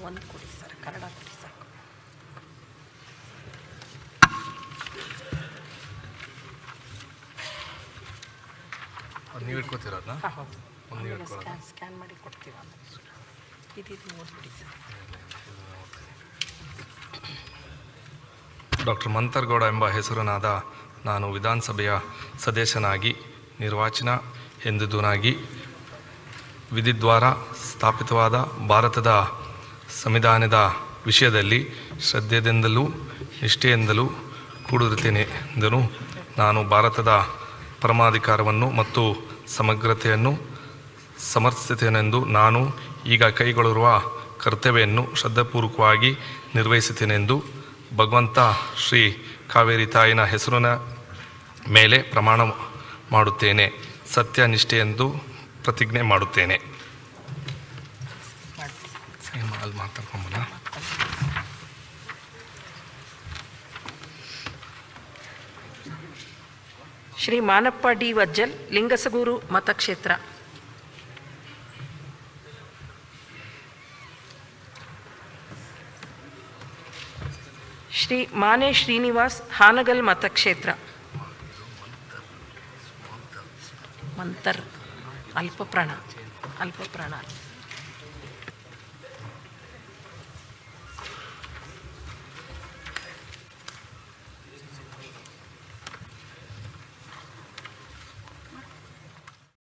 ಒಂದು ಕೊಡಿ ಸರ್ ಕನ್ನಡ ಕೊಡಿ ಸಾಕು ಅದು ನೀವು ಇಟ್ಕೋತೀರಲ್ಲ ಹಾಂ ಹೌದು ಒಂದು ಆಮೇಲೆ ಇಟ್ಕೊಳ್ಳೋದು. ಸ್ಕ್ಯಾನ್ ಸ್ಕ್ಯಾನ್ ಮಾಡಿ ಕೊಡ್ತೀವಿ ಆಮೇಲೆ ಇದು ಇದು ಓದ್ಬಿಡಿ ಸರ್ ಡಾಕ್ಟರ್ ಮಂತರ್ಗೌಡ ಎಂಬ ಹೆಸರನಾದ ನಾನು ವಿಧಾನಸಭೆಯ ಸದಸ್ಯನಾಗಿ ನಿರ್ವಾಚನ ಎಂದುದನಾಗಿ ವಿಧಿದ್ವಾರ ಸ್ಥಾಪಿತವಾದ ಭಾರತದ ಸಂವಿಧಾನದ ವಿಷಯದಲ್ಲಿ ಶ್ರದ್ಧೆಯಿಂದಲೂ ನಿಷ್ಠೆಯಿಂದಲೂ ಕೂಡಿರುತ್ತೇನೆಂದನು ನಾನು ಭಾರತದ ಪರಮಾಧಿಕಾರವನ್ನು ಮತ್ತು ಸಮಗ್ರತೆಯನ್ನು ಸಮರ್ಥಿಸುತ್ತೇನೆಂದು ನಾನು ಈಗ ಕೈಗೊಳ್ಳಿರುವ ಕರ್ತವ್ಯವನ್ನು ಶ್ರದ್ಧಾಪೂರ್ವಕವಾಗಿ ನಿರ್ವಹಿಸುತ್ತೇನೆಂದು ಭಗವಂತ ಶ್ರೀ ಕಾವೇರಿ ತಾಯಿನ ಹೆಸರಿನ ಮೇಲೆ ಪ್ರಮಾಣ ಮಾಡುತ್ತೇನೆ ಸತ್ಯನಿಷ್ಠೆಯೆಂದು ಪ್ರತಿಜ್ಞೆ ಮಾಡುತ್ತೇನೆ ಮಾಡ್ತೀವಿ ಅಲ್ಲಿ ಮಾತಾಡ್ಕೊಂಬಲ್ಲ ಶ್ರೀ ಮಾನಪ್ಪ ಡಿ ವಜ್ಜಲ್ ಲಿಂಗಸಗೂರು ಮತಕ್ಷೇತ್ರ ಶ್ರೀ ಮಾನೆ ಶ್ರೀನಿವಾಸ್ ಹಾನಗಲ್ ಮತಕ್ಷೇತ್ರ ಮಂತರ್ ಅಲ್ಪಪ್ರಾಣ ಅಲ್ಪಪ್ರಾಣ